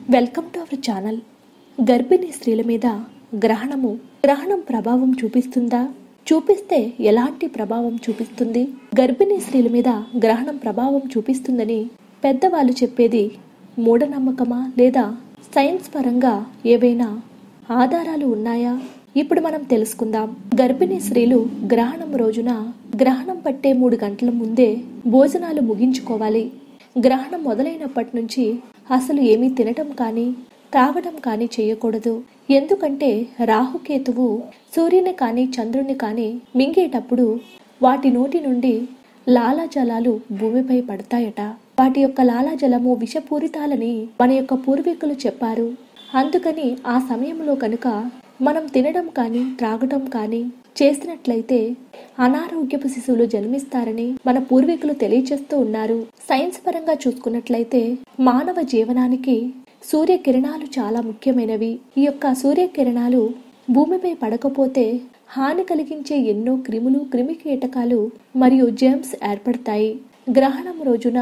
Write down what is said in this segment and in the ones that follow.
welcome to our channel గర్భిణీ స్త్రీల మీద గ్రహణము గ్రహణం ప్రభావం చూపిస్తుందా చూపిస్తే ఎలాంటి ప్రభావం చూపిస్తుంది గర్భిణీ స్త్రీల మీద గ్రహణం ప్రభావం చూపిస్తుందని పెద్దవాళ్ళు చెప్పేది మూఢనమ్మకమా లేదా సైన్స్ పరంగా ఏవైనా ఆధారాలు ఉన్నాయా ఇప్పుడు మనం తెలుసుకుందాం గర్భిణీ స్త్రీలు గ్రహణం రోజున గ్రహణం పట్టే మూడు గంటల ముందే భోజనాలు ముగించుకోవాలి గ్రహణం మొదలైనప్పటి నుంచి అసలు ఏమీ తినటం కానీ తాగడం కానీ చేయకూడదు ఎందుకంటే రాహుకేతువు సూర్యుని కానీ చంద్రుని కానీ మింగేటప్పుడు వాటి నోటి నుండి లాలాజలాలు భూమిపై పడతాయట వాటి యొక్క లాలాజలము విషపూరితాలని మన యొక్క పూర్వీకులు చెప్పారు అందుకని ఆ సమయంలో కనుక మనం తినడం కానీ త్రాగడం కానీ చేసినట్లయితే అనారోగ్యపు శిశువులు జన్మిస్తారని మన పూర్వీకులు తెలియచేస్తూ ఉన్నారు సైన్స్ పరంగా చూసుకున్నట్లయితే మానవ జీవనానికి సూర్యకిరణాలు చాలా ముఖ్యమైనవి ఈ యొక్క సూర్యకిరణాలు భూమిపై పడకపోతే హాని కలిగించే ఎన్నో క్రిములు క్రిమి కీటకాలు మరియు జెమ్స్ ఏర్పడతాయి గ్రహణం రోజున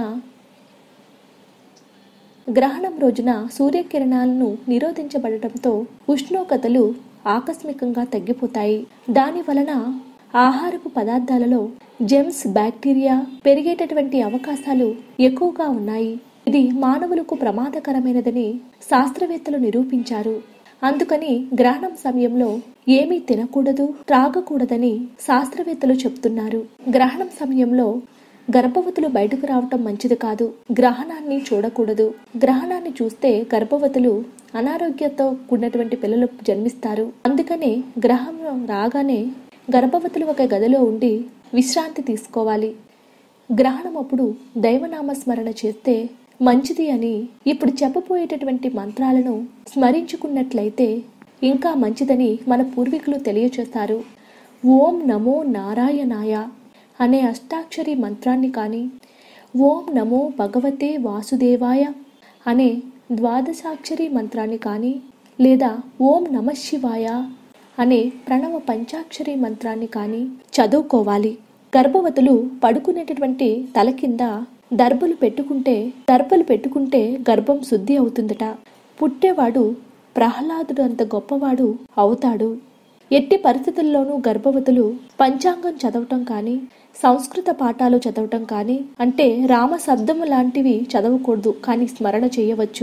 గ్రహణం రోజున సూర్యకిరణాలను నిరోధించబడటంతో ఉష్ణోగ్రతలు ఆకస్మికంగా తగ్గిపోతాయి దాని వలన ఆహారపు పదార్థాలలో జెమ్స్ బ్యాక్టీరియా పెరిగేటటువంటి అవకాశాలు ఎక్కువగా ఉన్నాయి ఇది మానవులకు ప్రమాదకరమైనదని శాస్త్రవేత్తలు నిరూపించారు అందుకని గ్రహణం సమయంలో ఏమీ తినకూడదు త్రాగకూడదని శాస్త్రవేత్తలు చెప్తున్నారు గ్రహణం సమయంలో గర్భవతులు బయటకు రావటం మంచిది కాదు గ్రహణాన్ని చూడకూడదు గ్రహణాన్ని చూస్తే గర్భవతులు అనారోగ్యంతో కూడినటువంటి పిల్లలు జన్మిస్తారు అందుకనే గ్రహం రాగానే గర్భవతులు ఒక గదిలో ఉండి విశ్రాంతి తీసుకోవాలి గ్రహణం అప్పుడు దైవనామస్మరణ చేస్తే మంచిది అని ఇప్పుడు చెప్పబోయేటటువంటి మంత్రాలను స్మరించుకున్నట్లయితే ఇంకా మంచిదని మన పూర్వీకులు తెలియచేస్తారు ఓం నమో నారాయణాయ అనే అష్టాక్షరి మంత్రాన్ని కానీ ఓం నమో భగవతే వాసుదేవాయ అనే ద్వాదశాక్షరి మంత్రాన్ని కానీ లేదా ఓం నమ శివాయ అనే ప్రణవ పంచాక్షరి మంత్రాన్ని కానీ చదువుకోవాలి గర్భవతులు పడుకునేటటువంటి తల కింద దర్భలు పెట్టుకుంటే దర్భలు పెట్టుకుంటే గర్భం శుద్ధి అవుతుందట పుట్టేవాడు ప్రహ్లాదుడు అంత గొప్పవాడు అవుతాడు ఎట్టి పరిస్థితుల్లోనూ గర్భవతులు పంచాంగం చదవటం కానీ సంస్కృత పాఠాలు చదవటం కానీ అంటే రామ శబ్దము లాంటివి చదవకూడదు కానీ స్మరణ చేయవచ్చు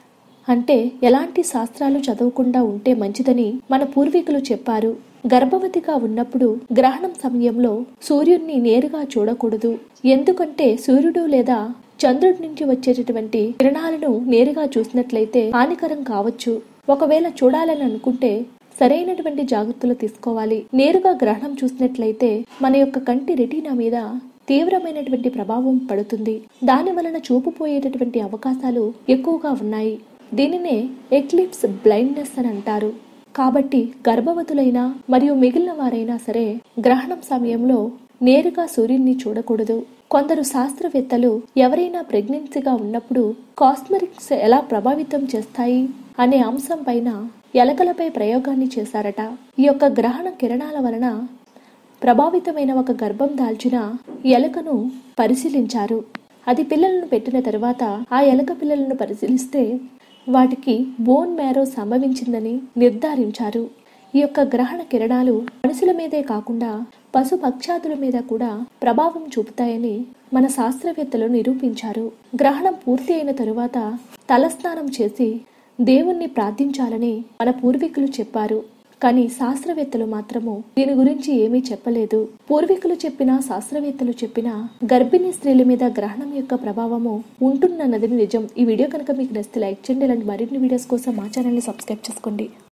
అంటే ఎలాంటి శాస్త్రాలు చదవకుండా ఉంటే మంచిదని మన పూర్వీకులు చెప్పారు గర్భవతిగా ఉన్నప్పుడు గ్రహణం సమయంలో సూర్యుడిని నేరుగా చూడకూడదు ఎందుకంటే సూర్యుడు లేదా చంద్రుడి నుంచి వచ్చేటటువంటి కిరణాలను నేరుగా చూసినట్లయితే హానికరం కావచ్చు ఒకవేళ చూడాలని అనుకుంటే సరైనటువంటి జాగ్రత్తలు తీసుకోవాలి నేరుగా గ్రహణం చూసినట్లయితే మన యొక్క కంటి రెటీనా మీద తీవ్రమైనటువంటి ప్రభావం పడుతుంది దాని వలన చూపు పోయేటటువంటి అవకాశాలు ఎక్కువగా ఉన్నాయి దీనినే ఎక్లిప్స్ బ్లైండ్నెస్ అని అంటారు కాబట్టి గర్భవతులైనా మరియు మిగిలిన వారైనా సరే గ్రహణం సమయంలో నేరుగా సూర్యుడిని చూడకూడదు కొందరు శాస్త్రవేత్తలు ఎవరైనా ప్రెగ్నెన్సీగా ఉన్నప్పుడు కాస్మెటిక్స్ ఎలా ప్రభావితం చేస్తాయి అనే అంశం పైన ఎలకలపై ప్రయోగాన్ని చేశారట ఈ యొక్క గ్రహణ కిరణాల వలన ప్రభావితమైన ఒక గర్భం దాల్చిన ఎలుకను పరిశీలించారు అది పిల్లలను పెట్టిన తర్వాత ఆ ఎలక పిల్లలను పరిశీలిస్తే వాటికి బోన్ మ్యారో సంభవించిందని నిర్ధారించారు ఈ యొక్క గ్రహణ కిరణాలు మనుషుల మీదే కాకుండా పశు పక్షాదుల మీద కూడా ప్రభావం చూపుతాయని మన శాస్త్రవేత్తలు నిరూపించారు గ్రహణం పూర్తి అయిన తరువాత తలస్నానం చేసి దేవుణ్ణి ప్రార్థించాలని మన పూర్వీకులు చెప్పారు కానీ శాస్త్రవేత్తలు మాత్రము దీని గురించి ఏమీ చెప్పలేదు పూర్వీకులు చెప్పిన శాస్త్రవేత్తలు చెప్పిన గర్భిణీ స్త్రీల మీద గ్రహణం యొక్క ప్రభావము ఉంటుందన్నది నిజం ఈ వీడియో కనుక మీకు నచ్చితే లైక్ చేయండి ఇలాంటి మరిన్ని వీడియోస్ కోసం మా ఛానల్ని సబ్స్క్రైబ్ చేసుకోండి